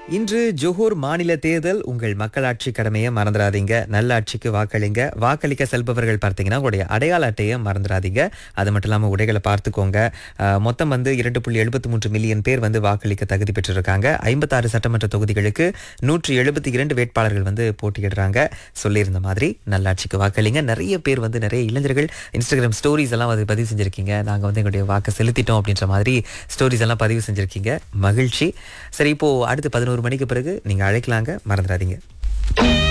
இன்று ஜோஹூர் மாநில தேர்தல் உங்கள் மக்களாட்சி கடமையை மறந்துடாதீங்க நல்லாட்சிக்கு வாக்களிங்க வாக்களிக்க செல்பவர்கள் பார்த்தீங்கன்னா உங்களுடைய அடையாள அட்டையை மறந்துடாதீங்க அது மட்டும் இல்லாமல் உடைகளை பார்த்துக்கோங்க அஹ், மொத்தம் வந்து இரண்டு புள்ளி எழுபத்தி மூன்று மில்லியன் பேர் வந்து வாக்களிக்க தகுதி பெற்றிருக்காங்க ஐம்பத்தாறு சட்டமன்ற தொகுதிகளுக்கு நூற்றி எழுபத்தி இரண்டு வேட்பாளர்கள் வந்து போட்டியிடுறாங்க சொல்லியிருந்த மாதிரி நல்லாட்சிக்கு வாக்களிங்க நிறைய பேர் வந்து நிறைய இளைஞர்கள் இன்ஸ்டாகிராம் ஸ்டோரிஸ் எல்லாம் வந்து பதிவு செஞ்சிருக்கீங்க நாங்கள் வந்து எங்களுடைய வாக்கை செலுத்திட்டோம் அப்படின்ற மாதிரி ஸ்டோரிஸ் எல்லாம் பதிவு செஞ்சிருக்கீங்க மகிழ்ச்சி சரி இப்போ அடுத்து பதினோரு மணிக்கு பிறகு நீங்க அழைக்கலாங்க மறந்துடாதீங்க